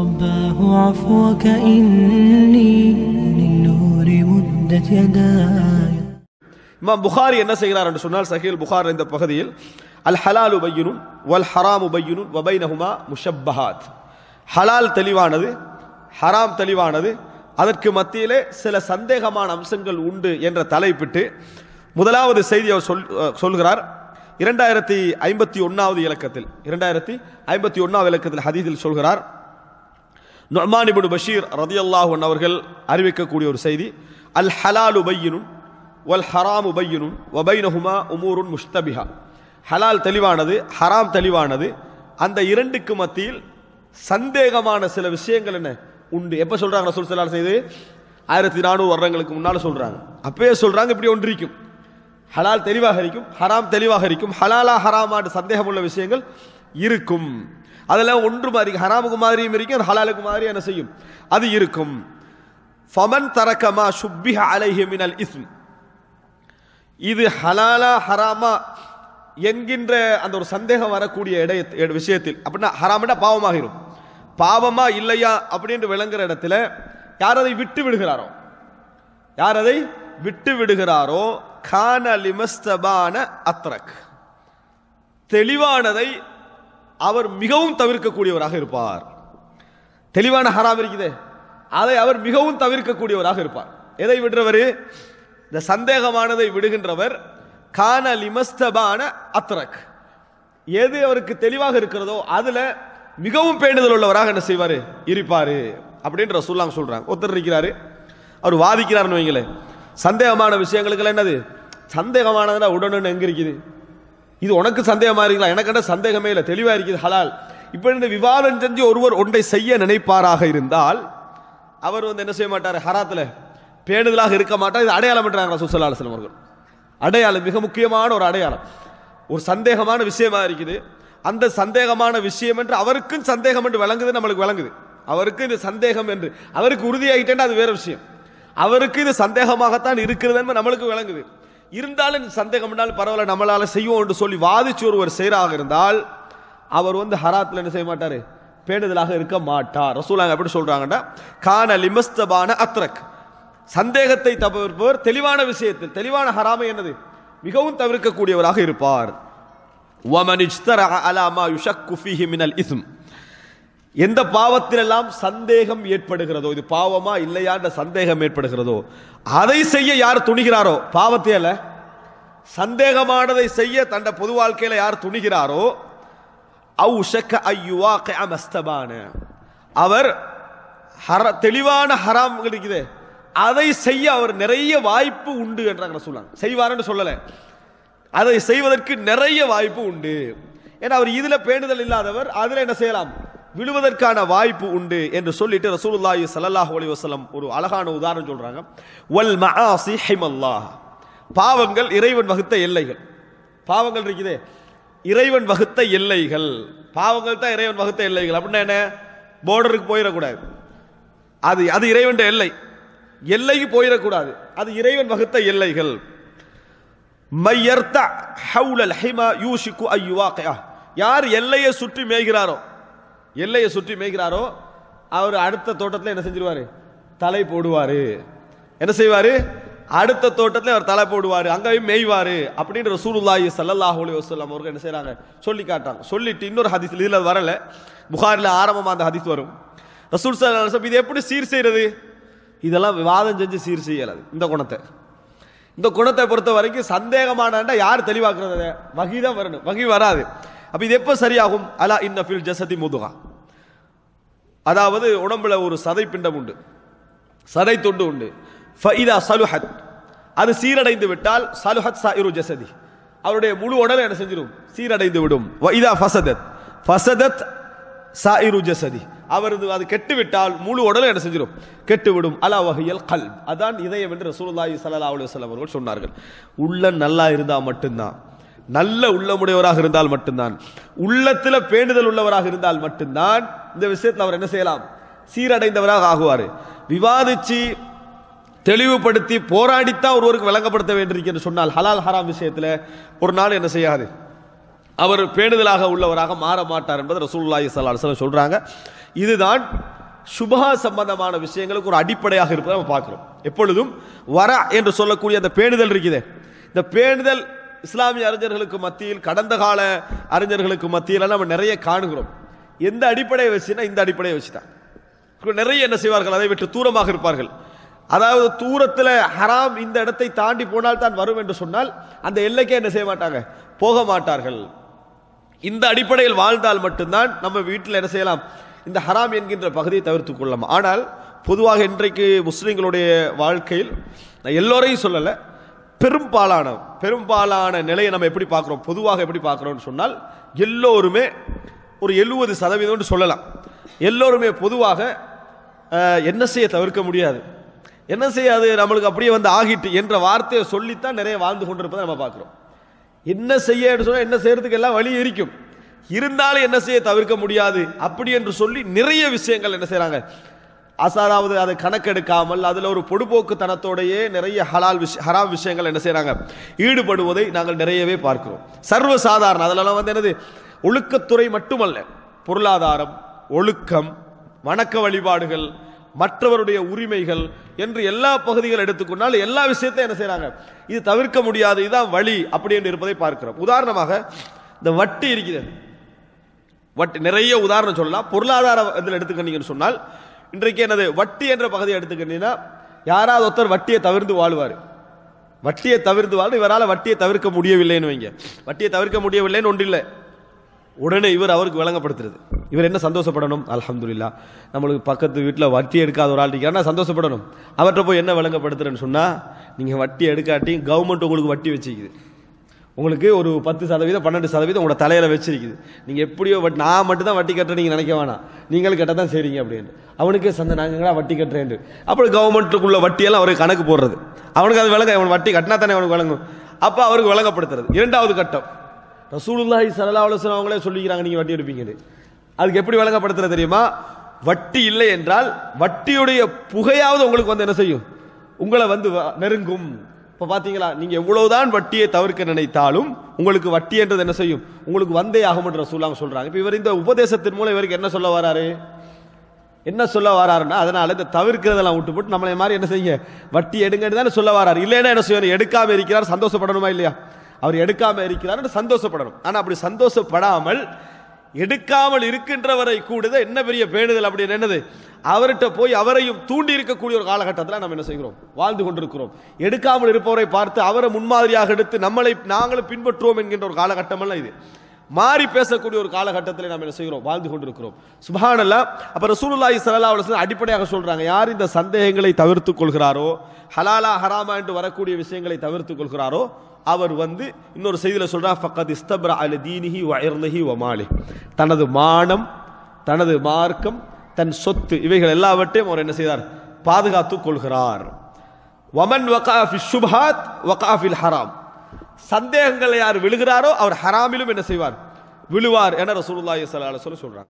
رباه عفوك إني للنور مدت يداي இமாம் புகாரி என்ன செய்கிறார் என்று சொன்னால் சஹீல் புகார் இந்த பகுதியில் அல் ஹலாலு பையுனுன் வல் ஹராமு பையுனுன் வபைனஹுமா முஷப்பஹாத் ஹலால் தெளிவானது ஹராம் தெளிவானது அதற்கு மத்தியிலே சில சந்தேகமான அம்சங்கள் உண்டு என்ற தலைப்பிட்டு முதலாவது செய்தி அவர் சொல் அஹ் சொல்கிறார் இரண்டாயிரத்தி ஐம்பத்தி ஒன்னாவது இலக்கத்தில் இரண்டாயிரத்தி ஐம்பத்தி ஒன்னாவது இலக்கத்தில் ஹதீஸில் சொல்கிறார் நுஅமான் இப்னு பஷீர் ரதியல்லாஹு அன்ஹு அவர்கள் அறிவிக்கக்கூடிய ஒரு செய்தி அல் ஹலாலு பையினுன் வல் ஹராமு பையினுன் வபைனஹுமா உமூருன் முஷ்தபிஹா ஹலால் தெளிவானது ஹராம் தெளிவானது அந்த இரண்டுக்கு மத்தியில் சந்தேகமான சில விஷயங்கள் என்ன உண்டு எப்ப சொல்றாங்க ரசூல் ஸல்லல்லாஹு அலைஹி செய்து ஆயிரத்தி நானூறு வருடங்களுக்கு முன்னால சொல்றாங்க அப்பவே சொல்றாங்க இப்படி ஒன்று இருக்கும் ஹலால் தெளிவாக இருக்கும் ஹராம் தெளிவாக இருக்கும் ஹலாலா ஹராமான்னு சந்தேகம் உள்ள விஷயங்கள் இருக்கும் அதெல்லாம் ஒன்று மாதிரி ஹராமுக்கு மாதிரியும் இருக்கும் அது ஹலாலுக்கு மாதிரி என்ன செய்யும் அது இருக்கும் ஃபமன் தரக்கமா சுப்பிஹ அலைஹி மினல் இஸ்ம் இது ஹலாலா ஹராமா என்கின்ற அந்த ஒரு சந்தேகம் வரக்கூடிய இடைய இட- விஷயத்தில் அப்படின்னா ஹராம்னா பாவமாகிரும் பாவமா இல்லையா அப்படின்னு விளங்குற இடத்துல யார் அதை விட்டு விடுகிறாரோ யார் அதை விட்டு விடுகிறாரோ கான லிமஸ்தபான அத்ரக் தெளிவானதை அவர் மிகவும் தவிர்க்கக்கூடியவராக இருப்பார் தெளிவான ஹராம் இருக்குதே அதை அவர் மிகவும் தவிர்க்கக்கூடியவராக இருப்பார் எதை விடுறவர் இந்த சந்தேகமானதை விடுகின்றவர் கான லிமஸ்தபான அத்ரக் எது அவருக்கு தெளிவாக இருக்கிறதோ அதுல மிகவும் பேணுதல் உள்ளவராக என்ன செய்வாரு இருப்பாரு அப்படின்ற சொல்லாம் சொல்றாங்க ஒருத்தர் இருக்கிறாரு அவர் வாதிக்கிறாருன்னு வைங்களேன் சந்தேகமான விஷயங்களுக்கெல்லாம் என்னது சந்தேகமானதுன்னா உடனே எங்க இருக்குது இது உனக்கு சந்தேகமா இருக்கலாம் எனக்கு என்ன சந்தேகமே இல்லை தெளிவா இருக்குது ஹலால் இப்ப இந்த விவாதம் செஞ்சு ஒருவர் ஒன்றை செய்ய நினைப்பாராக இருந்தால் அவர் வந்து என்ன செய்ய மாட்டார் ஹராத்துல பேணுதலாக இருக்க மாட்டார் இது அடையாளம் என்றாங்க சுசலா அலுவலம் அவர்கள் அடையாளம் மிக முக்கியமான ஒரு அடையாளம் ஒரு சந்தேகமான விஷயமா இருக்குது அந்த சந்தேகமான விஷயம் என்று அவருக்கும் சந்தேகம் என்று விளங்குது நம்மளுக்கு விளங்குது அவருக்கு இது சந்தேகம் என்று அவருக்கு உறுதியாகிட்டேன்னா அது வேற விஷயம் அவருக்கு இது சந்தேகமாகத்தான் இருக்கிறது என்று நம்மளுக்கு விளங்குது இருந்தாலும் இந்த சந்தேகம் என்றால் பரவாயில்ல நம்மளால செய்வோம் என்று சொல்லி வாதிச்சு ஒருவர் செய்கிறாக இருந்தால் அவர் வந்து ஹராத்தில் என்ன செய்ய மாட்டாரு பேணுதலாக இருக்க மாட்டார் ரசூலாங்க எப்படி சொல்றாங்கன்னா கான லிமஸ்தபான அத்ரக் சந்தேகத்தை தவிர்ப்பவர் தெளிவான விஷயத்தில் தெளிவான ஹராமை என்னது மிகவும் தவிர்க்கக்கூடியவராக இருப்பார் وَمَنِ اجْتَرَعَ عَلَى مَا يُشَكُّ فِيهِ مِنَ الْإِثْمِ எந்த பாவத்திலெல்லாம் சந்தேகம் ஏற்படுகிறதோ இது பாவமா இல்லையான்ற சந்தேகம் ஏற்படுகிறதோ அதை செய்ய யார் துணிகிறாரோ பாவத்தை அல்ல சந்தேகமானதை செய்ய தண்ட பொது வாழ்க்கையில யார் துணிகிறாரோ அவு ஷக்க ஐயுவா மஸ்தபான அவர் ஹர தெளிவான ஹராம் இருக்குது அதை செய்ய அவர் நிறைய வாய்ப்பு உண்டு என்றாங்க சொல்லுவாங்க செய்வாருன்னு சொல்லல அதை செய்வதற்கு நிறைய வாய்ப்பு உண்டு ஏன்னா அவர் இதுல பேணுதல் இல்லாதவர் அதுல என்ன செய்யலாம் விழுவதற்கான வாய்ப்பு உண்டு என்று சொல்லிட்டு ரசூலுல்லாஹி ஸல்லல்லாஹு அலைஹி வஸல்லம் ஒரு அழகான உதாரணம் சொல்றாங்க வல் மஆசி ஹிமல்லாஹ் பாவங்கள் இறைவன் வகுத்த எல்லைகள் பாவங்கள் இருக்குதே இறைவன் வகுத்த எல்லைகள் பாவங்கள் தான் இறைவன் வகுத்த எல்லைகள் அப்படின்னா என்ன போர்டருக்கு போயிடக்கூடாது அது அது இறைவன் எல்லை எல்லைக்கு போயிடக்கூடாது அது இறைவன் வகுத்த எல்லைகள் மையர்த்த ஹவுலல் ஹிமா யூஷிக்கு ஐயுவாக்கையா யார் எல்லையை சுற்றி மேய்கிறாரோ எல்லையை சுற்றி மேய்கிறாரோ அவர் அடுத்த தோட்டத்தில் என்ன செஞ்சிருவாரு தலை போடுவாரு என்ன செய்வாரு அடுத்த தோட்டத்தில் அவர் தலை போடுவாரு அங்கேயும் மேய்வாரு அப்படின்ற ரசூலுல்லாஹி ஸல்லல்லாஹு அலைஹி வஸல்லம் அவர்கள் என்ன செய்றாங்க சொல்லி காட்டாங்க சொல்லிட்டு இன்னொரு ஹதீஸ் இதுல வரல புகாரில் ஆரம்பமா அந்த ஹதீஸ் வரும் ரசூல் ஸல்லல்லாஹு அலைஹி வஸல்லம் இது எப்படி சீர் செய்யறது இதெல்லாம் விவாதம் செஞ்சு சீர் செய்யலாது இந்த குணத்தை இந்த குணத்தை பொறுத்த வரைக்கும் சந்தேகமானண்டா யார் தெளிவாக்குறது வகி தான் வரணும் வகி வராது அப்ப இது எப்ப சரியாகும் அலா இன்ன ஃபில் ஜசதி முதுகா அதாவது உடம்புல ஒரு சதை பிண்டம் உண்டு சதை தொண்டு உண்டு ஃபைதா சலுஹத் அது சீரடைந்து விட்டால் சலுஹத் சாயிரு ஜசதி அவருடைய முழு உடலை என்ன செஞ்சிடும் சீரடைந்து விடும் வைதா ஃபசதத் ஃபசதத் சாயிரு ஜசதி அவரது அது கெட்டு விட்டால் முழு உடலும் என்ன செஞ்சிடும் கெட்டு விடும் அலா வகையல் கல் அதான் இதயம் என்று ரசூலுல்லாஹி ஸல்லல்லாஹு அலைஹி வஸல்லம் அவர்கள் சொன்னார்கள் உள்ள நல்லா இருந்தா மட்டும்தான் நல்ல உள்ளமுடையவராக இருந்தால் மட்டும்தான் உள்ளத்துல பேணுதல் உள்ளவராக இருந்தால் மட்டும்தான் இந்த விஷயத்தில் அவர் என்ன செய்யலாம் சீரடைந்தவராக ஆகுவார் விவாதிச்சு தெளிவுபடுத்தி போராடித்தான் ஒருவருக்கு விளங்கப்படுத்த வேண்டியிருக்கு என்று சொன்னால் ஹலால் ஹராம் விஷயத்தில் ஒரு நாள் என்ன செய்யாது அவர் பேணுதலாக உள்ளவராக மாற மாட்டார் என்பது ரசூலுல்லாஹி ஸல்லல்லாஹு அலைஹி வஸல்லம் சொல்றாங்க இதுதான் சுபஹா சம்பந்தமான விஷயங்களுக்கு ஒரு அடிப்படையாக இருப்பதை நம்ம பார்க்கிறோம் எப்பொழுதும் வர என்று சொல்லக்கூடிய அந்த பேணுதல் இருக்குது இந்த பேணுதல் இஸ்லாமிய அறிஞர்களுக்கு மத்தியில் கடந்த கால அறிஞர்களுக்கு மத்தியில் நம்ம நிறைய காணுகிறோம் எந்த அடிப்படையை வச்சுன்னா இந்த அடிப்படையை வச்சுதான் இப்ப நிறைய என்ன செய்வார்கள் அதை விட்டு தூரமாக இருப்பார்கள் அதாவது தூரத்தில் ஹராம் இந்த இடத்தை தாண்டி போனால் தான் வரும் என்று சொன்னால் அந்த எல்லைக்கே என்ன செய்ய மாட்டாங்க போக மாட்டார்கள் இந்த அடிப்படையில் வாழ்ந்தால் மட்டும்தான் நம்ம வீட்டில் என்ன செய்யலாம் இந்த ஹராம் என்கின்ற பகுதியை தவிர்த்துக் கொள்ளலாம் ஆனால் பொதுவாக இன்றைக்கு முஸ்லிம்களுடைய வாழ்க்கையில் நான் எல்லோரையும் சொல்லலை பெரும்பாலான பெரும்பாலான நிலையை நம்ம எப்படி பார்க்குறோம் பொதுவாக எப்படி பார்க்குறோம்னு சொன்னால் எல்லோருமே ஒரு எழுபது சதவீதம்னு சொல்லலாம் எல்லோருமே பொதுவாக அஹ், என்ன செய்ய தவிர்க்க முடியாது என்ன செய்யாது நம்மளுக்கு அப்படியே வந்து ஆகிட்டு என்ற வார்த்தையை சொல்லித்தான் நிறைய வாழ்ந்து கொண்டிருப்பதை நம்ம பார்க்குறோம் என்ன செய்ய சொன்னா என்ன செய்யறதுக்கு எல்லாம் வழி இருக்கும் இருந்தாலும் என்ன செய்ய தவிர்க்க முடியாது அப்படி என்று சொல்லி நிறைய விஷயங்கள் என்ன செய்றாங்க அசாதாவது அதை கணக்கெடுக்காமல் அதுல ஒரு பொடுபோக்குத்தனத்தோடையே நிறைய ஹலால் விஷய ஹராம் விஷயங்கள் என்ன செய்றாங்க ஈடுபடுவதை நாங்கள் நிறையவே பார்க்கிறோம் சர்வ சாதாரண அதிலெல்லாம் வந்து என்னது ஒழுக்கத்துறை மட்டுமல்ல பொருளாதாரம் ஒழுக்கம் வணக்க வழிபாடுகள் மற்றவருடைய உரிமைகள் என்று எல்லா பகுதிகள் எடுத்துக்கொண்டால் எல்லா விஷயத்தையும் என்ன செய்றாங்க இது தவிர்க்க முடியாது இதுதான் வழி அப்படி என்று இருப்பதை பார்க்கிறோம் உதாரணமாக இந்த வட்டி இருக்கிறது வட்டி நிறைய உதாரணம் சொல்லலாம் பொருளாதார இதில் எடுத்துக்கிட்டீங்கன்னு சொன்னால் இன்றைக்கு என்னது வட்டி என்ற பகுதியை எடுத்துக்கிட்டீங்கன்னா யாராவது ஒருத்தர் வட்டியை தவிர்த்து வாழ்வார் வட்டியை தவிர்த்து வாழ் இவரால் வட்டியை தவிர்க்க முடியவில்லைன்னு வைங்க வட்டியை தவிர்க்க முடியவில்லைன்னு ஒன்று இல்லை உடனே இவர் அவருக்கு விளங்கப்படுத்துறது இவர் என்ன சந்தோஷப்படணும் அல்ஹம்துலில்லாஹ் நம்மளுக்கு பக்கத்து வீட்டில் வட்டி எடுக்காத ஒரு ஆள் இருக்காருன்னா சந்தோஷப்படணும் அவர்கிட்ட போய் என்ன விளங்கப்படுத்துறேன்னு சொன்னால் நீங்கள் வட்டி எடுக்காட்டி கவர்மெண்ட் உங்களுக்கு வட்டி வச்சுக்குது உங்களுக்கு ஒரு பத்து சதவீதம் பன்னெண்டு சதவீதம் உங்களோட தலையில வச்சிருக்குது நீங்க எப்படியோ வட்டி நான் மட்டும் தான் வட்டி கட்டுறேன் நீங்க நினைக்க வேணாம் நீங்களும் கட்ட தான் செய்றீங்க அப்படின்னு அவனுக்கே சந்தை நாங்களா வட்டி கட்டுறேன் அப்புறம் கவர்மெண்ட்டுக்குள்ள வட்டியெல்லாம் அவருக்கு கணக்கு போடுறது அவனுக்கு அது விளங்க அவன் வட்டி கட்டினா தானே அவனுக்கு விளங்கும் அப்ப அவருக்கு விளங்கப்படுத்துறது இரண்டாவது கட்டம் ரசூலுல்லாஹி ஸல்லல்லாஹு அலைஹி வஸல்லம் அவங்களே சொல்லிக்கிறாங்க நீங்க வட்டி எடுப்பீங்கன்னு அதுக்கு எப்படி விளங்கப்படுத்துறது தெரியுமா வட்டி இல்லை என்றால் வட்டியுடைய புகையாவது உங்களுக்கு வந்து என்ன செய்யும் உங்களை வந்து வ- நெருங்கும் இப்போ பார்த்தீங்களா நீங்கள் எவ்வளவுதான் வட்டியை தவிர்க்க நினைத்தாலும் உங்களுக்கு வட்டி என்றது என்ன செய்யும் உங்களுக்கு வந்தே ஆகும் என்று ரசூலாங்க சொல்றாங்க இப்போ இவர் இந்த உபதேசத்தின் மூலம் இவருக்கு என்ன சொல்ல வராரு என்ன சொல்ல வராருன்னா அதனால இந்த தவிர்க்கிறதெல்லாம் விட்டு போட்டு நம்மளை மாதிரி என்ன செய்யுங்க வட்டி எடுங்கன்னு தானே சொல்ல வராரு இல்லைன்னா என்ன செய்யணும் எடுக்காம இருக்கிறார் சந்தோஷப்படணுமா இல்லையா அவர் எடுக்காம இருக்கிறார் சந்தோஷப்படணும் ஆனா அப்படி சந்தோஷப்படாமல் எடுக்காமல் இருக்கின்றவரை கூட என்ன பெரிய பேணுதல் அப்படின்னு என்னது அவர்கிட்ட போய் அவரையும் தூண்டி இருக்கக்கூடிய ஒரு காலகட்டத்தில் நம்ம என்ன செய்கிறோம் வாழ்ந்து கொண்டிருக்கிறோம் எடுக்காமல் இருப்பவரை பார்த்து அவரை முன்மாதிரியாக எடுத்து நம்மளை நாங்களும் பின்பற்றுவோம் என்கின்ற ஒரு காலகட்டம் அல்ல இது மாறி பேசக்கூடிய ஒரு காலகட்டத்தில் நாம் என்ன செய்கிறோம் வாழ்ந்து கொண்டிருக்கிறோம் சுபஹானல்லா அப்ப ரசூலுல்லாஹி ஸல்லல்லாஹு அலைஹி வஸல்லம் அடிப்படையாக சொல்றாங்க யார் இந்த சந்தேகங்களை தவிர்த்துக் கொள்கிறாரோ ஹலாலா ஹராமா என்று வரக்கூடிய விஷயங்களை தவிர்த்துக் கொள்கிறாரோ அவர் வந்து இன்னொரு செய்தியில சொல்றா ஃபக்கத் இஸ்தப்ரா அல தீனிஹி வ இர்லிஹி வ மாலி தனது மானம் தனது மார்க்கம் தன் சொத்து இவைகள் எல்லாவற்றையும் அவர் என்ன செய்தார் பாதுகாத்துக் கொள்கிறார் வமன் வகா ஃபி ஷுப்ஹாத் வகா ஃபில் ஹராம் சந்தேகங்களை யார் விழுகிறாரோ அவர் ஹராமிலும் என்ன செய்வார் விழுவார் என ரசூலுல்லாஹி ஸல்லல்லாஹு அலைஹி வஸல்லம் சொல்றாங்க